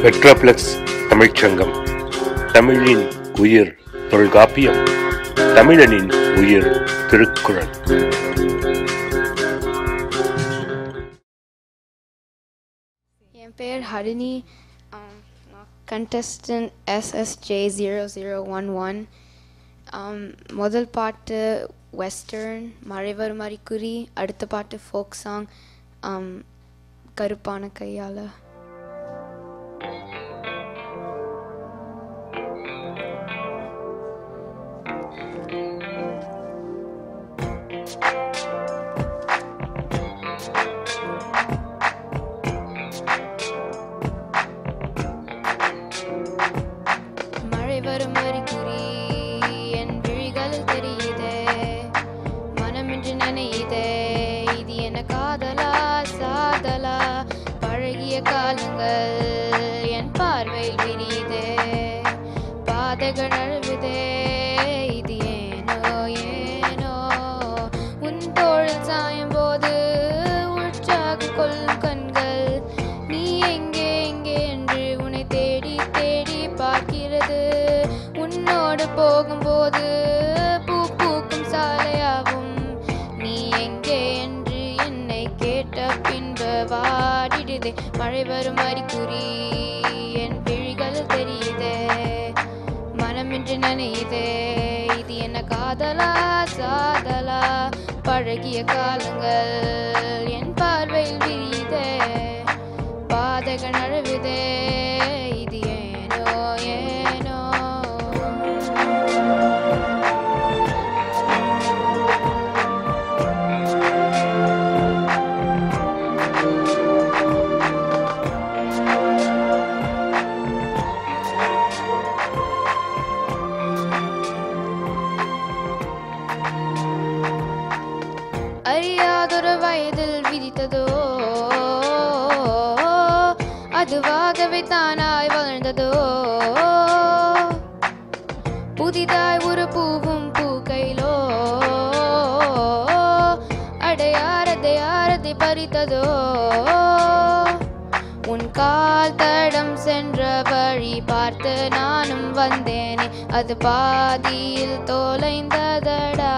பெட்ரோப்ளெக்ஸ் தமிழ்ச்சங்கம் தமிழின் உயிர் தொல்காப்பியம் தமிழனின் உயிர் திருக்குறள் என் பேர் Harini contestant SSJ zero zero one one முதல் பாட்டு வெஸ்டர்ன் மழை வரும் அறிகுறி அடுத்த பாட்டு ஃபோக் சாங் கருப்பான கையால் மழை வரும் அறிகுறி என் விழிகளில் தெரியுதே மனமின்றி நினையுதே இது என்ன காதலா சாதலா பழகிய காலங்கள் என் பார்வையில் விரியுதே பாதைகள் நழுவுதே இது ஏனோ ஏனோ உன் தோளில் சாயும் போது உற்சாகம் கொள்ளும் கண்கள் நீ எங்கே எங்கே என்று உன்னை தேடி தேடி பார்க்கிறது உன்னோடு போகும்போது பூ பூக்கும் சாலையாகும் நீ எங்கே என்று என்னை கேட்ட பின்பு வாடிடுதே மழை வரும் அறிகுறி என் விழிகள் தெரியுதே மனமின்றி நினையுதே இது என்ன காதலா சாதலா பழகிய காலங்கள் என் பார்வையில் விரியுதே பாதைகள் நழுவுதே இது ஏனோ ஏனோ அறியாதொரு வயதில் விதித்ததோ அதுவாகவே தானாய் வளர்ந்ததோ புதிதாய் ஒரு பூவும் பூக்கையிலோ அடையாரதை ஆரத்தை பறித்ததோ உன் கால் தடம் சென்ற வழி பார்த்து நானும் வந்தேனே அது பாதியில் தொலைந்ததடா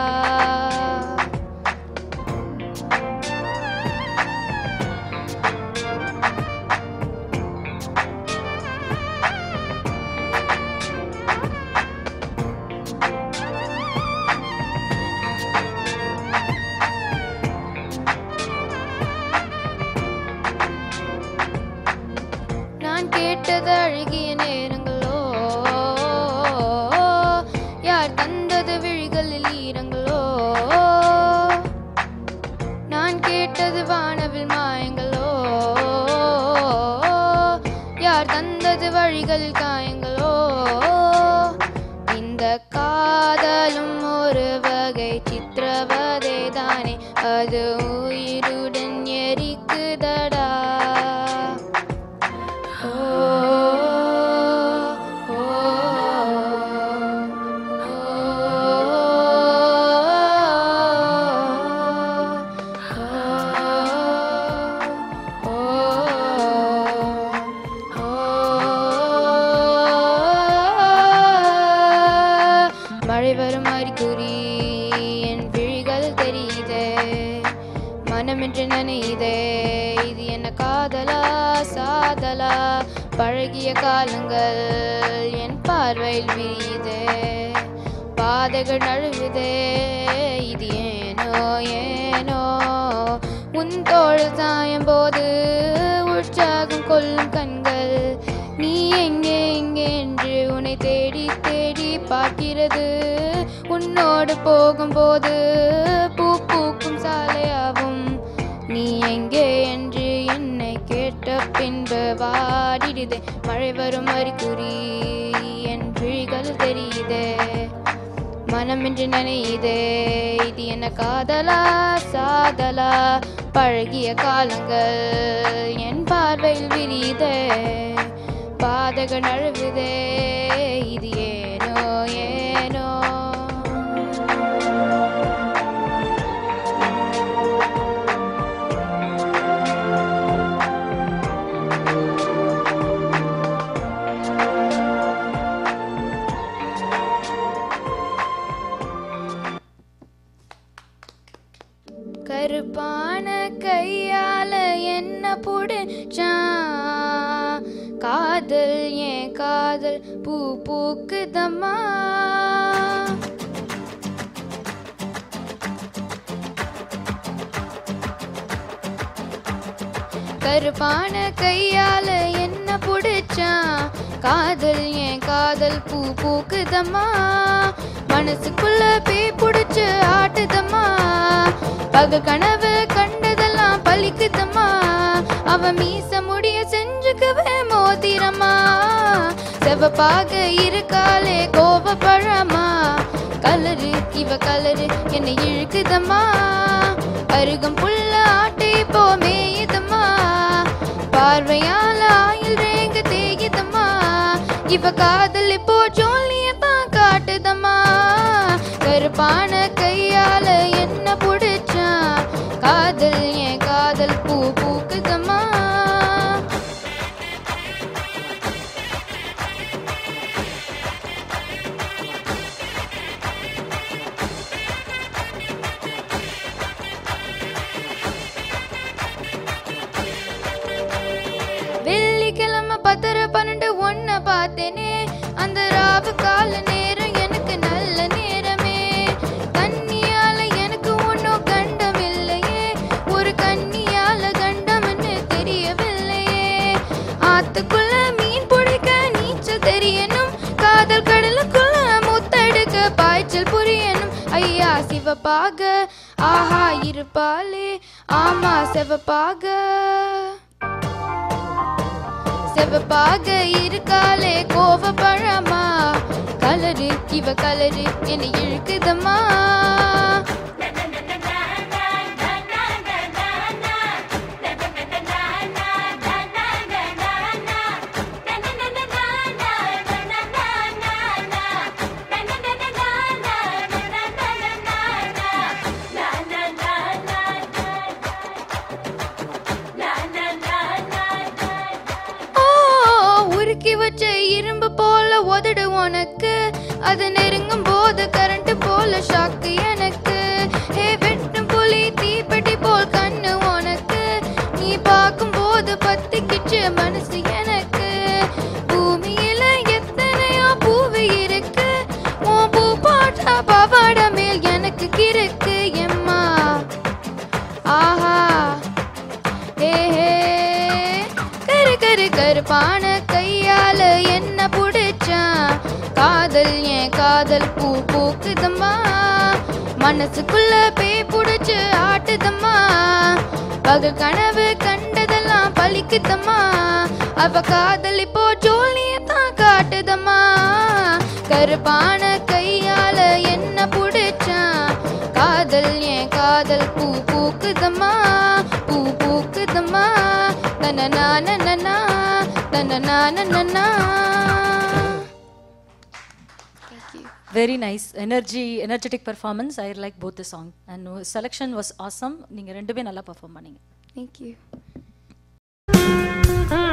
நான் கேட்டது அழகிய நேரங்களோ யார் தந்தது விழிகளில் ஈரங்களோ நான் கேட்டது வானவில் மாயங்களோ யார் தந்தது வழிகளில் காயங்களோ இந்த காதலும் ஒரு வகை சித்திரவதை தானே அது உயிருடன் எரிக்குதடா ஓ ஓ மழை வரும் அறிகுறி என் விழிகள் தெரியுதே மனமின்றி நினையுதே இது என்ன காதலா சாதலா பழகிய காலங்கள் என் பார்வையில் விரியுதே பாதைகள் நழுவுதே இது ஏனோ ஏனோ உன் தோள் சாயும் போது உற்சாகம் கொள்ளும் கண்கள் நீ எங்கே எங்கே என்று உன்னை தேடி தேடி பார்க்கிறது உன்னோடு போகும்போது பூ பூக்கும் சாலையாகும் நீ எங்கே என்று என்னை கேட்ட பின்பு வாடிடுதே மழை வரும் அறிகுறி என் விழிகள் தெரியுதே மனமின்றி நினையுதே இது என்ன காதலா சாதலா பழகிய காலங்கள் என் பார்வையில் விரியுதே பாதைகள் நழுவுதே இது ஏனோ ஏனோ கருப்பான கையால என்ன புடிச்சான் காதல் ஏன் காதல் பூ பூக்குதம்மா கருப்பான கையால என்ன புடிச்சான் காதல் ஏன் காதல் பூ பூக்குதம்மா மனசுக்குள்ள பே புடிச்சு ஆட்டுதம்மா பகல் கனவு கண்டதெல்லாம் பலிக்குதம்மா அவ மீச முடிய செஞ்சுக்கவே மோதிரமா செவப்பாக இருக்காளே கோவப்பழமா கலரு இவ கலரு என்னை இழுக்குதம்மா அருகம் புல்ல ஆட்டை போ மேயுதம்மா பார்வையால ஆயில் ரேங்க தேயுதம்மா இவ காதல் இப்போ ஜோலிய தான் காட்டுதம்மா கருப்பான கையால என்ன புடிச்சான் காதல் என் காதல் பூ பூக்குதம்மா வெள்ளிக்கிழமை பத்தரை பன்னெண்டு ஒன்ன பார்த்தேனே அந்த ராவு கால நேரம் எனக்கு நல்ல நேரமே கன்னியால எனக்கு ஒன்றும் கண்டம் இல்லையே ஒரு கன்னியால கண்டம்னு தெரியவில்லையே ஆத்துக்குள்ள மீன் பிடிக்க நீச்சல் தெரியணும் காதல் கடலுக்குள்ள முத்தெடுக்க பாய்ச்சல் புரியணும் ஐயா சிவப்பாக ஆஹா இருப்பாளே ஆமா சிவப்பாக செவப்பாக இருக்காளே கோவப்பழமா கலரு இவ கலரு என்னை இழுக்குதம்மா ஓ உருக்கி வச்ச இரும்பு போல உதடு உனக்கு அது நெருங்கும் போது கரண்ட் போல ஷாக்கு எனக்கு ஹே வெட்டும் புலி தீப்பெட்டி போல் கண்ணு உனக்கு நீ பார்க்கும் போது பத்திக்கிச்சு மனசு எனக்கு பூமியில எத்தனையோ பூவு இருக்கு உன் பூ பாட்டா பவாட மேல் எனக்கு கிறுக்கு எம்மா ஆஹா ஹே ஹே கரு கரு கருப்பான கையால என்ன புடிச்சான் காதல் ஏன் காதல் பூ பூக்குதம்மா மனசுக்குள்ள பே புடிச்சு ஆட்டுதம்மா பகல் கனவு கண்டதெல்லாம் பலிக்குதம்மா அவ காதல் இப்போ ஜோலிய தான் காட்டுதம்மா கருப்பான கையால என்ன புடிச்சான் காதல் ஏன் காதல் பூ பூக்குதம்மா பூ பூக்குதம்மா தனநானனனா தனநானனனா Thank you. Very nice energy energetic performance I like both the song and selection was awesome நீங்கள் ரெண்டுமே நல்லா பெர்ஃபார்ம் பண்ணீங்க Thank you.